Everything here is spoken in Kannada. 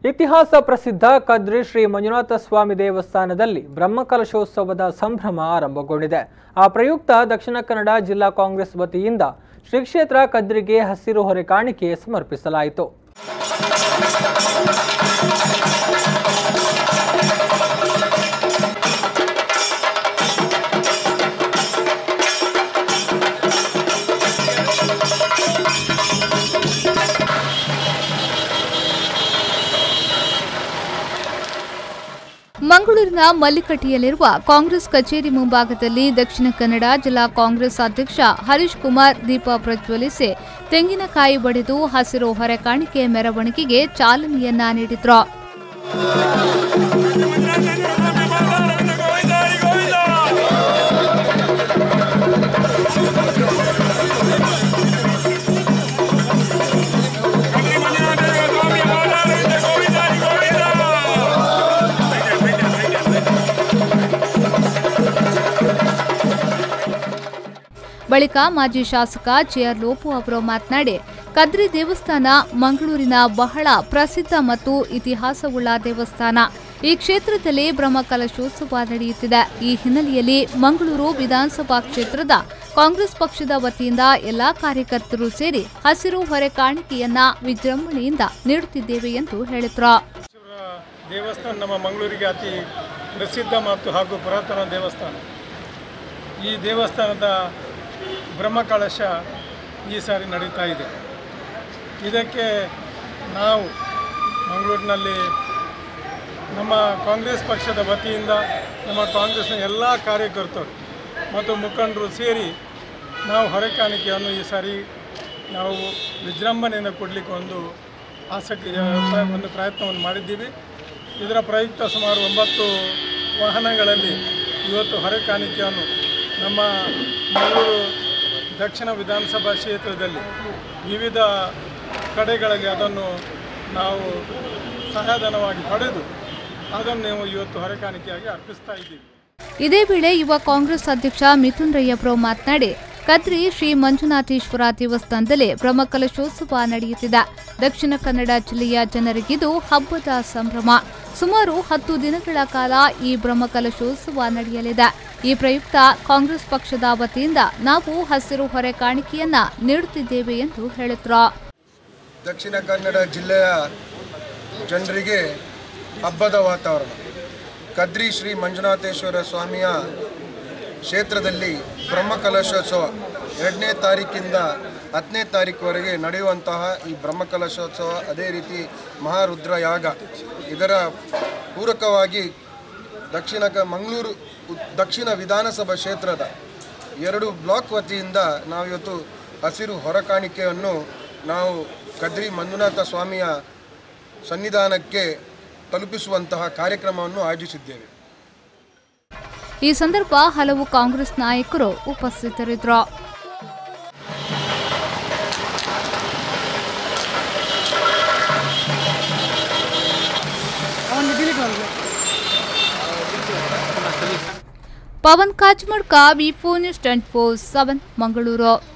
ಇತಿಹಾಸ ಪ್ರಸಿದ್ಧ ಕದ್ರಿ ಶ್ರೀ ಮಂಜುನಾಥ ಸ್ವಾಮಿ ದೇವಸ್ಥಾನದಲ್ಲಿ ಬ್ರಹ್ಮಕಲಶೋತ್ಸವದ ಸಂಭ್ರಮ ಆರಂಭಗೊಂಡಿದೆ ಆ ಪ್ರಯುಕ್ತ ದಕ್ಷಿಣ ಕನ್ನಡ ಜಿಲ್ಲಾ ಕಾಂಗ್ರೆಸ್ ವತಿಯಿಂದ ಶ್ರೀ ಕ್ಷೇತ್ರ ಕದ್ರಿಗೆ ಹಸಿರು ಹೊರೆ ಕಾಣಿಕೆ ಸಮರ್ಪಿಸಲಾಯಿತು ಮಂಗಳೂರಿನ ಮಲ್ಲಿಕಟ್ಟಿಯಲ್ಲಿರುವ ಕಾಂಗ್ರೆಸ್ ಕಚೇರಿ ಮುಂಭಾಗದಲ್ಲಿ ದಕ್ಷಿಣ ಕನ್ನಡ ಜಿಲ್ಲಾ ಕಾಂಗ್ರೆಸ್ ಅಧ್ಯಕ್ಷ ಹರೀಶ್ ಕುಮಾರ್ ದೀಪ ಪ್ರಜ್ವಲಿಸಿ ತೆಂಗಿನಕಾಯಿ ಬಡಿದು ಹಸಿರು ಹೊರೆ ಕಾಣಿಕೆ ಮೆರವಣಿಗೆಗೆ ಚಾಲನೆಯನ್ನ ನೀಡಿದ್ರು ಬಳಿಕ ಮಾಜಿ ಶಾಸಕ ಜೆಆರ್ ಲೋಪು ಅವರು ಮಾತನಾಡಿ ಕದ್ರಿ ದೇವಸ್ಥಾನ ಮಂಗಳೂರಿನ ಬಹಳ ಪ್ರಸಿದ್ಧ ಮತ್ತು ಇತಿಹಾಸವುಳ್ಳ ದೇವಸ್ಥಾನ ಈ ಕ್ಷೇತ್ರದಲ್ಲಿ ಬ್ರಹ್ಮಕಲಶೋತ್ಸವ ನಡೆಯುತ್ತಿದೆ ಈ ಹಿನ್ನೆಲೆಯಲ್ಲಿ ಮಂಗಳೂರು ವಿಧಾನಸಭಾ ಕ್ಷೇತ್ರದ ಕಾಂಗ್ರೆಸ್ ಪಕ್ಷದ ವತಿಯಿಂದ ಎಲ್ಲಾ ಕಾರ್ಯಕರ್ತರು ಸೇರಿ ಹಸಿರು ಹೊರೆ ಕಾಣಿಕೆಯನ್ನ ವಿಜೃಂಭಣೆಯಿಂದ ನೀಡುತ್ತಿದ್ದೇವೆ ಎಂದು ಹೇಳಿದ್ರು ಮಹದೇಶ್ವರ ದೇವಸ್ಥಾನ ನಮ್ಮ ಮಂಗಳೂರಿಗೆ ಅತಿ ಪ್ರಸಿದ್ಧ ಮತ್ತು ಹಾಗೂ ಪುರಾತನ ದೇವಸ್ಥಾನ ಈ ದೇವಸ್ಥಾನದ ಬ್ರಹ್ಮಕಳಶ ಈ ಸಾರಿ ನಡೀತಾ ಇದೆ ಇದಕ್ಕೆ ನಾವು ಮಂಗಳೂರಿನಲ್ಲಿ ನಮ್ಮ ಕಾಂಗ್ರೆಸ್ ಪಕ್ಷದ ವತಿಯಿಂದ ನಮ್ಮ ಕಾಂಗ್ರೆಸ್ನ ಎಲ್ಲ ಕಾರ್ಯಕರ್ತರು ಮತ್ತು ಮುಖಂಡರು ಸೇರಿ ನಾವು ಹೊರೆಕಾಣಿಕೆಯನ್ನು ಈ ಸಾರಿ ನಾವು ವಿಜೃಂಭಣೆಯಿಂದ ಕೊಡಲಿಕ್ಕೆ ಒಂದು ಆಸಕ್ತಿ ಪ್ರ- ಒಂದು ಪ್ರಯತ್ನವನ್ನು ಮಾಡಿದ್ದೀವಿ ಇದರ ಪ್ರಯುಕ್ತ ಸುಮಾರು ಒಂಬತ್ತು ವಾಹನಗಳಲ್ಲಿ ಇವತ್ತು ಹೊರೆಕಾಣಿಕೆಯನ್ನು ನಮ್ಮ ಮಂಗಳೂರು ದಕ್ಷಿಣ ವಿಧಾನಸಭಾ ಕ್ಷೇತ್ರದಲ್ಲಿ ವಿವಿಧ ಕಡೆಗಳಲ್ಲಿ ಅದನ್ನು ನಾವು ಸಹಾಯಧನವಾಗಿ ಪಡೆದು ಅದನ್ನು ನಾವು ಇವತ್ತು ಹೊರೆಕಾಣಿಕೆಯಾಗಿ ಅರ್ಪಿಸ್ತಾ ಇದ್ದೀವಿ ಇದೇ ವೇಳೆ ಯುವ ಕಾಂಗ್ರೆಸ್ ಅಧ್ಯಕ್ಷ ಮಿಥುನ್ ರಯ್ಯಬ್ರೋ ಮಾತನಾಡಿ ಕದ್ರಿ ಶ್ರೀ ಮಂಜುನಾಥೇಶ್ವರ ದೇವಸ್ಥಾನದಲ್ಲಿ ಬ್ರಹ್ಮಕಲಶೋತ್ಸವ ನಡೆಯುತ್ತಿದೆ ದಕ್ಷಿಣ ಕನ್ನಡ ಜಿಲ್ಲೆಯ ಜನರಿಗಿದು ಹಬ್ಬದ ಸಂಭ್ರಮ ಸುಮಾರು ಹತ್ತು ದಿನಗಳ ಕಾಲ ಈ ಬ್ರಹ್ಮಕಲಶೋತ್ಸವ ನಡೆಯಲಿದೆ ಈ ಪ್ರಯುಕ್ತ ಕಾಂಗ್ರೆಸ್ ಪಕ್ಷದ ವತಿಯಿಂದ ನಾವು ಹಸಿರು ಹೊರೆ ಕಾಣಿಕೆಯನ್ನ ನೀಡುತ್ತಿದ್ದೇವೆ ಎಂದು ಹೇಳಿದ್ರು ದಕ್ಷಿಣ ಕನ್ನಡ ಜಿಲ್ಲೆಯ ಜನರಿಗೆ ಹಬ್ಬದ ವಾತಾವರಣ ಕದ್ರಿ ಶ್ರೀ ಮಂಜುನಾಥೇಶ್ವರ ಸ್ವಾಮಿಯ ಕ್ಷೇತ್ರದಲ್ಲಿ ಬ್ರಹ್ಮಕಲಶೋತ್ಸವ ಎರಡನೇ ತಾರೀಕಿಂದ ಹತ್ತನೇ ತಾರೀಕುವರೆಗೆ ನಡೆಯುವಂತಹ ಈ ಬ್ರಹ್ಮಕಲಶೋತ್ಸವ ಅದೇ ರೀತಿ ಮಹಾರುದ್ರ ಯಾಗ ಇದರ ಪೂರಕವಾಗಿ ದಕ್ಷಿಣ ಕ ಮಂಗಳೂರು ಉ- ದಕ್ಷಿಣ ವಿಧಾನಸಭಾ ಕ್ಷೇತ್ರದ ಎರಡು ಬ್ಲಾಕ್ ವತಿಯಿಂದ ನಾವಿವತ್ತು ಹಸಿರು ಹೊರಕಾಣಿಕೆಯನ್ನು ನಾವು ಕದ್ರಿ ಮಂಜುನಾಥ ಸ್ವಾಮಿಯ ಸನ್ನಿಧಾನಕ್ಕೆ ತಲುಪಿಸುವಂತಹ ಕಾರ್ಯಕ್ರಮವನ್ನು ಆಯೋಜಿಸಿದ್ದೇವೆ ಈ ಸಂದರ್ಭ ಹಲವು ಕಾಂಗ್ರೆಸ್ ನಾಯಕರು ಉಪಸ್ಥಿತರಿದ್ದರು Pavan Kajmadka V four news twenty four seven Mangaluru